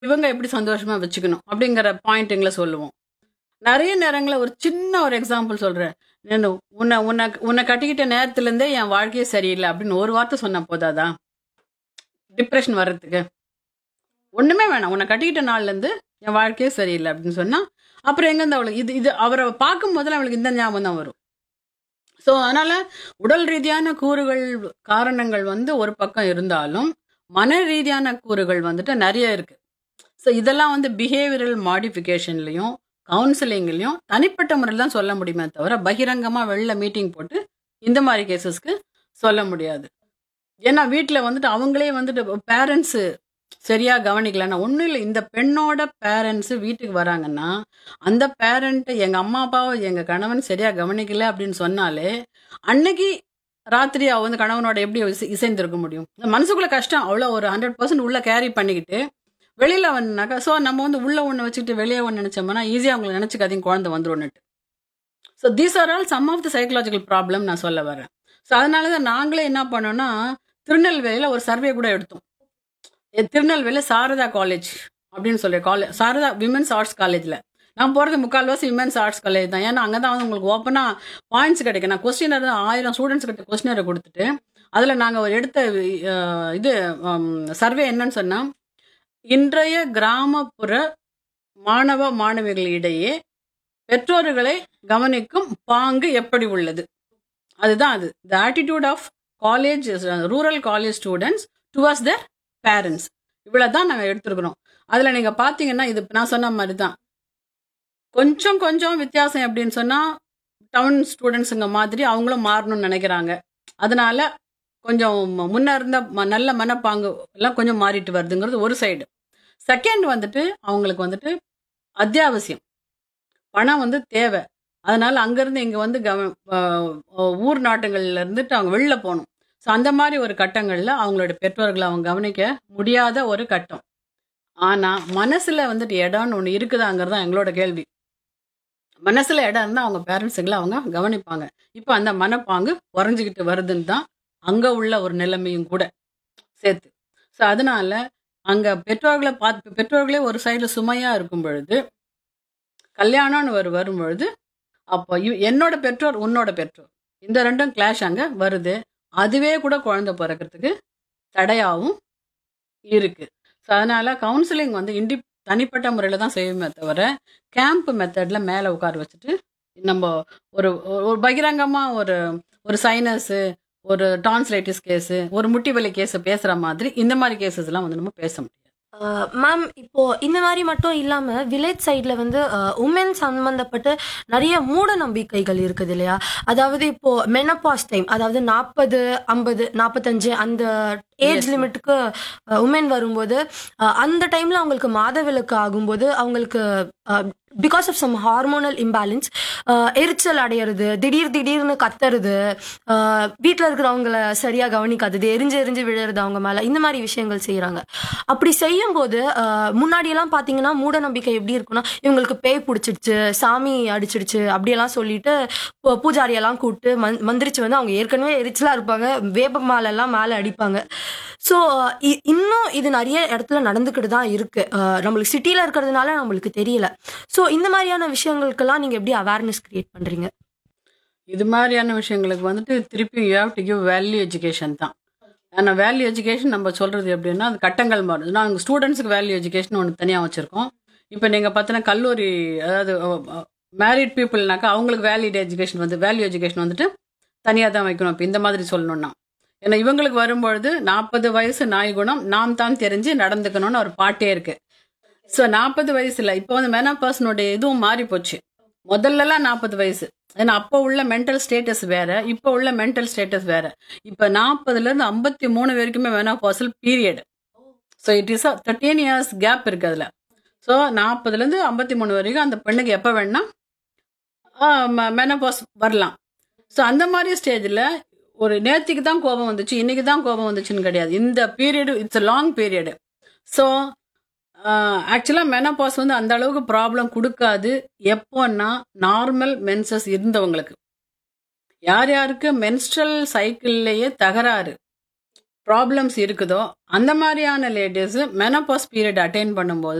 இவங்க எப்படி சந்தோஷமா வச்சுக்கணும் அப்படிங்கிற பாயிண்ட்டுங்களை சொல்லுவோம் நிறைய நேரங்கள ஒரு சின்ன ஒரு எக்ஸாம்பிள் சொல்றேன் நான் உன்னை உன்னை உன்னை கட்டிக்கிட்ட நேரத்துல இருந்தே என் வாழ்க்கையே சரியில்லை அப்படின்னு ஒரு வார்த்தை சொன்னா போதாதா டிப்ரெஷன் வர்றதுக்கு ஒண்ணுமே வேணாம் உன்னை கட்டிக்கிட்ட நாள்ல இருந்து என் வாழ்க்கையே சரியில்லை அப்படின்னு சொன்னா அப்புறம் எங்க இருந்து அவளுக்கு இது இது அவரை பார்க்கும் போதுல அவளுக்கு இந்த ஞாபகம் தான் வரும் ஸோ அதனால உடல் ரீதியான கூறுகள் காரணங்கள் வந்து ஒரு பக்கம் இருந்தாலும் மன ரீதியான கூறுகள் வந்துட்டு நிறைய இருக்கு ஸோ இதெல்லாம் வந்து பிஹேவியரல் மாடிஃபிகேஷன்லையும் கவுன்சிலிங்லையும் தனிப்பட்ட முறையில் தான் சொல்ல முடியுமே தவிர பகிரங்கமாக வெளில மீட்டிங் போட்டு இந்த மாதிரி கேசஸ்க்கு சொல்ல முடியாது ஏன்னா வீட்டில் வந்துட்டு அவங்களே வந்துட்டு பேரண்ட்ஸு சரியா கவனிக்கலன்னா ஒன்றும் இல்லை இந்த பெண்ணோட பேரண்ட்ஸு வீட்டுக்கு வராங்கன்னா அந்த பேரண்ட்டை எங்கள் அம்மா அப்பாவை எங்கள் கணவன் சரியா கவனிக்கல அப்படின்னு சொன்னாலே அன்னைக்கு ராத்திரி அவ வந்து கணவனோட எப்படி இசை இசைந்திருக்க முடியும் இந்த மனசுக்குள்ள கஷ்டம் அவ்வளோ ஒரு ஹண்ட்ரட் பர்சன்ட் உள்ள கேரி பண்ணிக்கிட்டு வெளியில வந்தாக்கா ஸோ நம்ம வந்து உள்ள ஒன்று வச்சுக்கிட்டு வெளியே ஒன்று நினைச்சோம்னா ஈஸியாக அவங்களை நினைச்சுக்காதீங்க குழந்தை வந்துரும்னுட்டு so these are all some of the psychological problem நான் சொல்ல வரேன் ஸோ அதனால தான் நாங்களே என்ன பண்ணோம்னா திருநெல்வேலியில் ஒரு சர்வே கூட எடுத்தோம் எ- திருநெல்வேலியில் சாரதா காலேஜ் அப்படின்னு சொல்லி காலேஜ் சாரதா விமென்ஸ் ஆர்ட்ஸ் காலேஜில் நான் போகிறது முக்கால்வாசி விமென்ஸ் ஆர்ட்ஸ் காலேஜ் தான் ஏன்னா அங்கே தான் வந்து உங்களுக்கு ஓப்பனாக பாயிண்ட்ஸ் கிடைக்கும் நான் கொஸ்டினர் ஆயிரம் ஸ்டூடெண்ட்ஸ் கிட்ட கொஸ்டினரை கொடுத்துட்டு அதில் நாங்கள் ஒரு எடுத்த அஹ், இது சர்வே என்னன்னு சொன்னால் இன்றைய கிராமப்புற மாணவ மாணவிகளிடையே பெற்றோர்களை கவனிக்கும் பாங்கு எப்படி உள்ளது அதுதான் அது the attitude of college rural college students towards their parents இவ்வளவு தான் நாங்கள் எடுத்துருக்குறோம் அதில் நீங்கள் பார்த்தீங்கன்னா இது நான் சொன்ன மாதிரி தான் கொஞ்சம் கொஞ்சம் வித்தியாசம் எப்படின்னு சொன்னால் டவுன் ஸ்டூடெண்ட்ஸுங்க மாதிரி அவங்களும் மாறணும்னு நினைக்கிறாங்க அதனால கொஞ்சம் முன்ன இருந்த ம- நல்ல மனப்பாங்கு எல்லாம் கொஞ்சம் மாறிட்டு வருதுங்கிறது ஒரு சைடு செகண்ட் வந்துட்டு அவங்களுக்கு வந்துட்டு அத்தியாவசியம் பணம் வந்து தேவை அதனால அங்கிருந்து இங்க வந்து கவ ஆஹ் ஊர் நாட்டுகள்ல இருந்துட்டு அவங்க வெளில போகணும் ஸோ அந்த மாதிரி ஒரு கட்டங்கள்ல அவங்களோட பெற்றோர்களை அவங்க கவனிக்க முடியாத ஒரு கட்டம் ஆனா மனசுல வந்துட்டு இடம்னு ஒன்று இருக்குதாங்கிறது தான் எங்களோட கேள்வி மனசுல இடம் இருந்தா அவங்க பேரண்ட்ஸுங்களை அவங்க கவனிப்பாங்க இப்போ அந்த மனப்பாங்கு குறைஞ்சிக்கிட்டு வருதுன்னு தான் அங்க உள்ள ஒரு நிலைமையும் கூட சேர்த்து ஸோ அதனால அங்க பெற்றோர்களை பார்த்து பெற்றோர்களே ஒரு சைடுல சுமையா இருக்கும் பொழுது கல்யாணம்னு ஒரு வரும் பொழுது அப்போ இவ்- என்னோட பெற்றோர் உன்னோட பெற்றோர் இந்த ரெண்டும் கிளாஷ் அங்க வருது அதுவே கூட குழந்தை பிறக்கிறதுக்கு தடையாகவும் இருக்கு ஸோ அதனால கவுன்சிலிங் வந்து இண்டி தனிப்பட்ட முறையில் தான் செய்யுமே தவிர கேம்ப் மெத்தடில் மேலே உட்கார வச்சுட்டு நம்ம ஒரு ஒரு பகிரங்கமாக ஒரு ஒரு சைனஸு ஒரு டான்ஸ்லைட்டிஸ் கேஸு ஒரு முட்டி வலி கேஸு பேசுகிற மாதிரி இந்த மாதிரி கேசஸ்லாம் வந்து நம்ம பேச முடியாது மேம் இப்போ இந்த மாதிரி மட்டும் இல்லாம வில்லேஜ் சைட்ல வந்து உமன் சம்பந்தப்பட்ட நிறைய மூட நம்பிக்கைகள் இருக்குது இல்லையா அதாவது இப்போ மெனப்பாஸ் டைம் அதாவது நாற்பது ஐம்பது நாற்பத்தஞ்சு அந்த ஏஜ் Yes, ma'am. லிமிட்டுக்கு உமன் வரும்போது அஹ், அந்த டைம்ல அவங்களுக்கு மாதவிலக்கு ஆகும்போது அவங்களுக்கு because of some hormonal imbalance எரிச்சல் அடையிறது திடீர் திடீர்னு கத்துறது வீட்டில் இருக்கிறவங்கள சரியா கவனிக்காதது எரிஞ்சு எரிஞ்சு விழுறது அவங்க மேல இந்த மாதிரி விஷயங்கள் செய்யறாங்க அப்படி செய்யும்போது அஹ், முன்னாடியெல்லாம் பார்த்தீங்கன்னா மூட நம்பிக்கை எப்படி இருக்குன்னா இவங்களுக்கு பேய் பிடிச்சிடுச்சு சாமி அடிச்சிடுச்சு அப்படியெல்லாம் சொல்லிட்டு பூ- பூஜாரியெல்லாம் கூப்பிட்டு மந் மந்திரிச்சு வந்து அவங்க ஏற்கனவே எரிச்சலா இருப்பாங்க வேப்ப மாலெல்லாம் மேலே அடிப்பாங்க ஸோ இன்னும் இது நிறைய இடத்துல நடந்துக்கிட்டு தான் இருக்கு அஹ், நம்மளுக்கு சிட்டியில் இருக்கிறதுனால நம்மளுக்கு தெரியல ஸோ இந்த மாதிரியான விஷயங்களுக்கெல்லாம் நீங்கள் எப்படி அவேர்னஸ் கிரியேட் பண்ணுறீங்க இது மாதிரியான விஷயங்களுக்கு வந்துட்டு திருப்பி you have to give value education தான் ஆனால் வேல்யூ எஜுகேஷன் நம்ம சொல்கிறது எப்படின்னா அது கட்டங்கள் மாறுது நாங்கள் ஸ்டூடெண்ட்ஸுக்கு வேல்யூ எஜுகேஷன் ஒன்று தனியாக வச்சுருக்கோம் இப்போ நீங்கள் பார்த்தீங்கன்னா கல்லூரி அதாவது மேரிட் பீப்புள்னாக்கா அவங்களுக்கு வேல்யூ எஜுகேஷன் வந்து வேல்யூ எஜுகேஷன் வந்துட்டு தனியாக தான் வைக்கணும் இப்போ இந்த மாதிரி சொல்லணும்னா ஏன்னா இவங்களுக்கு வரும்பொழுது நாற்பது வயசு நாய் குணம் நாம் தான் தெரிஞ்சு நடந்துக்கணும்னு ஒரு பாட்டே இருக்கு ஸோ நாற்பது வயசுல இப்போ வந்து மெனப்பர்சனுடைய இதுவும் மாறி போச்சு முதல்லலாம் நாற்பது வயசு ஏன்னா அப்போ உள்ள மென்டல் ஸ்டேட்டஸ் வேற இப்போ உள்ள மென்டல் ஸ்டேட்டஸ் வேற இப்போ நாற்பதுல இருந்து ஐம்பத்தி மூணு வரைக்குமே menopausal period so it is thirteen years gap இருக்கு அதுல ஸோ நாற்பதுல இருந்து ஐம்பத்தி மூணு வரைக்கும் அந்த பெண்ணுக்கு எப்போ வேணா மெனோபாஸ் வரலாம் ஸோ அந்த மாதிரி ஸ்டேஜில் ஒரு நேத்திக்கு தான் கோபம் வந்துச்சு இன்னைக்கு தான் கோபம் வந்துச்சுன்னு கிடையாது இந்த period it's long period so ஆக்சுவலாக மெனபாஸ் வந்து அந்த அளவுக்கு ப்ராப்ளம் கொடுக்காது எப்போன்னா நார்மல் மென்சஸ் இருந்தவங்களுக்கு யார் யாருக்கு மென்ஸ்ட்ரல் சைக்கிள்லேயே தகராறு ப்ராப்ளம்ஸ் இருக்குதோ அந்த மாதிரியான லேடிஸ் மெனப்பாஸ் பீரியட் அட்டைன் பண்ணும்போது